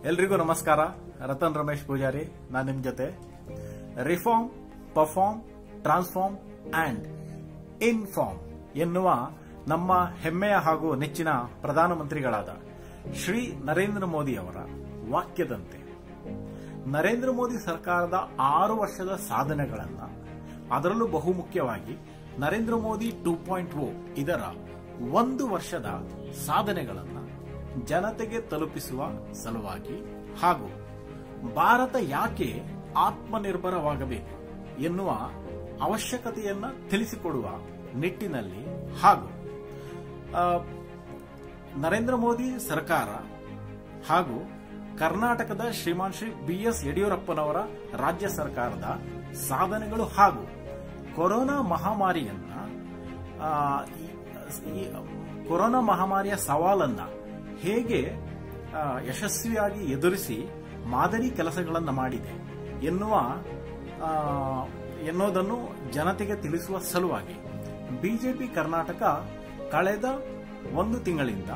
ಎಲ್ರಿಗೂ ನಮಸ್ಕಾರ ರತನ್ ರಮೇಶ್ ಪೂಜಾರಿ ನಾನು ನಿಮ್ ಜೊತೆ reform perform transform and inform ಎನ್ನುವ ನಮ್ಮ ಹೆಮ್ಮೆಯ ಹಾಗೂ ನೆಚ್ಚಿನ ಪ್ರಧಾನಮಂತ್ರಿಗಳಾದ ಶ್ರೀ ನರೇಂದ್ರ ಮೋದಿ ಅವರ ವಾಕ್ಯದಂತೆ ನರೇಂದ್ರ ಮೋದಿ ಸರ್ಕಾರದ ಆರು ವರ್ಷದ ಸಾಧನೆಗಳನ್ನ ಅದರಲ್ಲೂ ಬಹುಮುಖ್ಯವಾಗಿ Narendra Modi two point o ಇದರ ಒಂದು ವರ್ಷದ ಸಾಧನೆಗಳನ್ನ ಜನತೆಗೆ ತಲುಪಿಸುವ ಸಲುವಾಗಿ ಹಾಗೂ ಭಾರತ ಯಾಕೆ ಆತ್ಮನಿರ್ಭರವಾಗಬೇಕು ಎನ್ನುವ ಅವಶ್ಯಕತೆಯನ್ನ ತಿಳಿಸಿಕೊಡುವ ನಿಟ್ಟಿನಲ್ಲಿ ಹಾಗೂ ಆ, ನರೇಂದ್ರ ಮೋದಿ ಸರ್ಕಾರ ಹಾಗೂ ಕರ್ನಾಟಕದ ಶ್ರೀಮಾನ್ ಶ್ರೀ ಬಿ ಎಸ್ ಯಡಿಯೂರಪ್ಪನವರ ರಾಜ್ಯ ಸರ್ಕಾರದ ಸಾಧನೆಗಳು ಹಾಗೂ ಕೊರೋನಾ ಮಹಾಮಾರಿಯನ್ನ ಆ, ಈ- ಈ ಕೊರೋನಾ ಮಹಾಮಾರಿಯ ಸವಾಲನ್ನ ಹೇಗೆ ಆ, ಯಶಸ್ವಿಯಾಗಿ ಎದುರಿಸಿ ಮಾದರಿ ಕೆಲಸಗಳನ್ನು ಮಾಡಿದೆ ಎನ್ನುವ ಆ, ಎನ್ನುವುದನ್ನು ಜನತೆಗೆ ತಿಳಿಸುವ ಸಲುವಾಗಿ ಬಿಜೆಪಿ ಕರ್ನಾಟಕ ಕಳೆದ ಒಂದು ತಿಂಗಳಿಂದ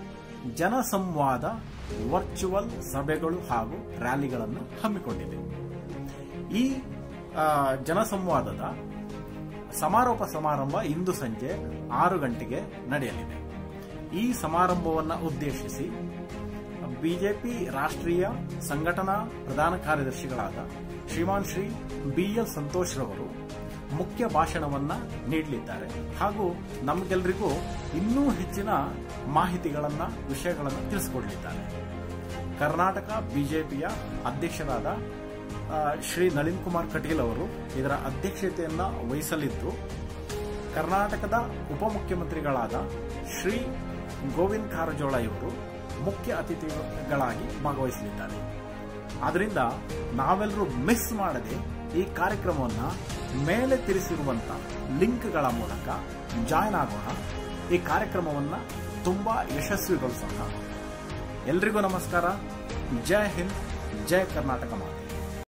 ಜನಸಂವಾದ ವರ್ಚುವಲ್ ಸಭೆಗಳು ಹಾಗೂ ರ್ಯಾಲಿಗಳನ್ನು ಹಮ್ಮಿಕೊಂಡಿದೆ ಈ ಆ, ಜನಸಂವಾದದ ಸಮಾರೋಪ ಸಮಾರಂಭ ಇಂದು ಸಂಜೆ ಆರು ಗಂಟೆಗೆ ನಡೆಯಲಿದೆ ಈ ಸಮಾರಂಭವನ್ನು ಉದ್ದೇಶಿಸಿ ಬಿಜೆಪಿ ರಾಷ್ಟ್ರೀಯ ಸಂಘಟನಾ ಪ್ರಧಾನ ಕಾರ್ಯದರ್ಶಿಗಳಾದ ಶ್ರೀಮಾನ್ ಶ್ರೀ ಬಿಎಲ್ ಸಂತೋಷ್ ರವರು ಮುಖ್ಯ ಭಾಷಣವನ್ನ ನೀಡಲಿದ್ದಾರೆ ಹಾಗೂ ನಮಗೆಲ್ಲರಿಗೂ ಇನ್ನೂ ಹೆಚ್ಚಿನ ಮಾಹಿತಿಗಳನ್ನ ವಿಷಯಗಳನ್ನು ತಿಳಿಸಿಕೊಡಲಿದ್ದಾರೆ ಕರ್ನಾಟಕ ಬಿಜೆಪಿಯ ಅಧ್ಯಕ್ಷರಾದ ಆ, ಶ್ರೀ ನಳಿನ್ ಕುಮಾರ್ ಕಟೀಲ್ ಅವರು ಇದರ ಅಧ್ಯಕ್ಷತೆಯನ್ನ ವಹಿಸಲಿದ್ದು ಕರ್ನಾಟಕದ ಉಪಮುಖ್ಯಮಂತ್ರಿಗಳಾದ ಶ್ರೀ ಗೋವಿಂದ್ ಕಾರಜೋಳ ಇವರು ಮುಖ್ಯ ಅತಿಥಿಗಳಾಗಿ ಭಾಗವಹಿಸಲಿದ್ದಾರೆ ಆದ್ದರಿಂದ ನಾವೆಲ್ಲರೂ ಮಿಸ್ ಮಾಡದೆ ಈ ಕಾರ್ಯಕ್ರಮವನ್ನ ಮೇಲೆ ತಿಳಿಸಿರುವಂತ ಲಿಂಕ್ಗಳ ಮೂಲಕ ಜಾಯ್ನ್ ಆಗೋಣ ಈ ಕಾರ್ಯಕ್ರಮವನ್ನ ತುಂಬಾ ಯಶಸ್ವಿಗೊಳಿಸೋಣ ಎಲ್ರಿಗೂ ನಮಸ್ಕಾರ ಜೈ ಹಿಂದ್ ಜೈ ಕರ್ನಾಟಕ ಮಾತು